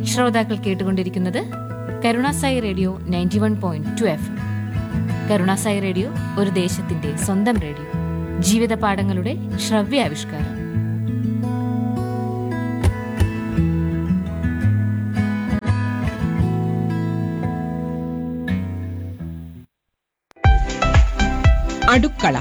ശ്രോതാക്കൾ കേട്ടുകൊണ്ടിരിക്കുന്നത് Karunasai radio ninety one point two F Karunasai radio ഒരു ദേശത്തിന്റെ സ്വന്തം റേഡിയോ ജീവിത പാഠങ്ങളുടെ ശ്രവ്യാവിഷ്കാരം അടുക്കള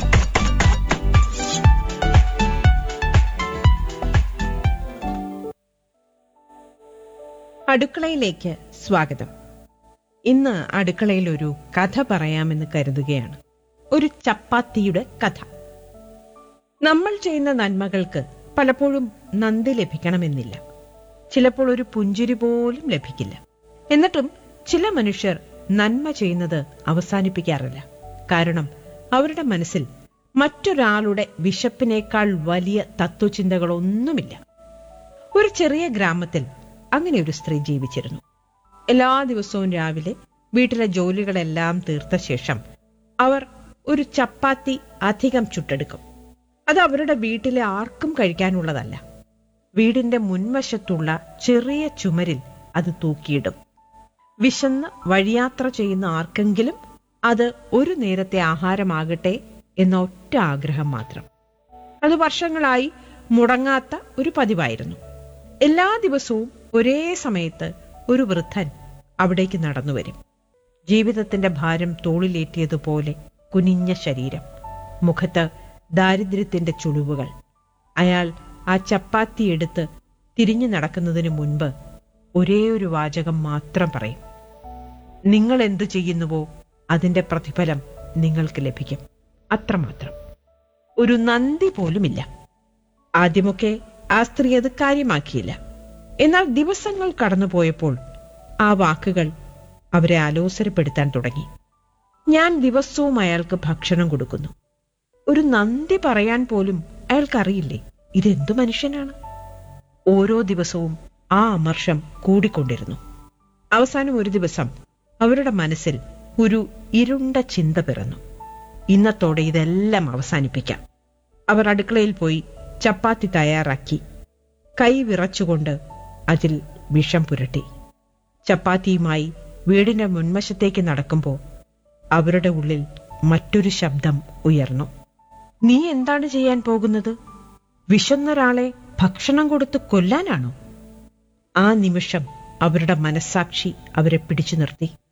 അടുക്കളയിലേക്ക് സ്വാഗതം ഇന്ന് അടുക്കളയിൽ ഒരു കഥ പറയാമെന്ന് കരുതുകയാണ് ഒരു ചപ്പാത്തിയുടെ കഥ നമ്മൾ ചെയ്യുന്ന നന്മകൾക്ക് പലപ്പോഴും നന്ദി ലഭിക്കണമെന്നില്ല ചിലപ്പോൾ ഒരു പുഞ്ചിരി പോലും ലഭിക്കില്ല എന്നിട്ടും ചില മനുഷ്യർ നന്മ ചെയ്യുന്നത് അവസാനിപ്പിക്കാറില്ല കാരണം അവരുടെ മനസ്സിൽ മറ്റൊരാളുടെ വിശപ്പിനേക്കാൾ വലിയ തത്വചിന്തകളൊന്നുമില്ല ഒരു ചെറിയ ഗ്രാമത്തിൽ അങ്ങനെ ഒരു സ്ത്രീ ജീവിച്ചിരുന്നു എല്ലാ ദിവസവും രാവിലെ വീട്ടിലെ ജോലികളെല്ലാം തീർത്ത ശേഷം അവർ ഒരു ചപ്പാത്തി അധികം ചുട്ടെടുക്കും അത് അവരുടെ വീട്ടിലെ ആർക്കും കഴിക്കാനുള്ളതല്ല വീടിന്റെ മുൻവശത്തുള്ള ചെറിയ ചുമരിൽ അത് തൂക്കിയിടും വിശന്ന് വഴിയാത്ര ചെയ്യുന്ന ആർക്കെങ്കിലും അത് ഒരു നേരത്തെ ആഹാരമാകട്ടെ എന്ന ഒറ്റ ആഗ്രഹം മാത്രം അത് വർഷങ്ങളായി മുടങ്ങാത്ത ഒരു പതിവായിരുന്നു എല്ലാ ദിവസവും ഒരേ സമയത്ത് ഒരു വൃദ്ധൻ അവിടേക്ക് നടന്നു വരും ജീവിതത്തിന്റെ ഭാരം തോളിലേറ്റിയതുപോലെ കുനിഞ്ഞ ശരീരം മുഖത്ത് ദാരിദ്ര്യത്തിന്റെ ചുളിവുകൾ അയാൾ ആ ചപ്പാത്തി എടുത്ത് തിരിഞ്ഞു നടക്കുന്നതിന് മുൻപ് ഒരേ ഒരു വാചകം മാത്രം പറയും നിങ്ങൾ എന്തു ചെയ്യുന്നുവോ അതിന്റെ പ്രതിഫലം നിങ്ങൾക്ക് ലഭിക്കും അത്രമാത്രം ഒരു നന്ദി പോലുമില്ല ആദ്യമൊക്കെ ആ സ്ത്രീ അത് കാര്യമാക്കിയില്ല എന്നാൽ ദിവസങ്ങൾ കടന്നുപോയപ്പോൾ ആ വാക്കുകൾ അവരെ ആലോസരപ്പെടുത്താൻ തുടങ്ങി ഞാൻ ദിവസവും അയാൾക്ക് ഭക്ഷണം കൊടുക്കുന്നു ഒരു നന്ദി പറയാൻ പോലും അയാൾക്കറിയില്ലേ ഇതെന്തു മനുഷ്യനാണ് ഓരോ ദിവസവും ആ അമർഷം കൂടിക്കൊണ്ടിരുന്നു അവസാനം ഒരു ദിവസം അവരുടെ മനസ്സിൽ ഒരു ഇരുണ്ട ചിന്ത പിറന്നു ഇന്നത്തോടെ ഇതെല്ലാം അവസാനിപ്പിക്കാം അവർ അടുക്കളയിൽ പോയി ചപ്പാത്തി തയ്യാറാക്കി കൈ വിറച്ചുകൊണ്ട് അതിൽ വിഷം പുരട്ടി ചപ്പാത്തിയുമായി വീടിന്റെ മുൻവശത്തേക്ക് നടക്കുമ്പോൾ അവരുടെ ഉള്ളിൽ മറ്റൊരു ശബ്ദം ഉയർന്നു നീ എന്താണ് ചെയ്യാൻ പോകുന്നത് വിശന്നൊരാളെ ഭക്ഷണം കൊടുത്ത് കൊല്ലാനാണോ ആ നിമിഷം അവരുടെ മനസ്സാക്ഷി അവരെ പിടിച്ചു നിർത്തി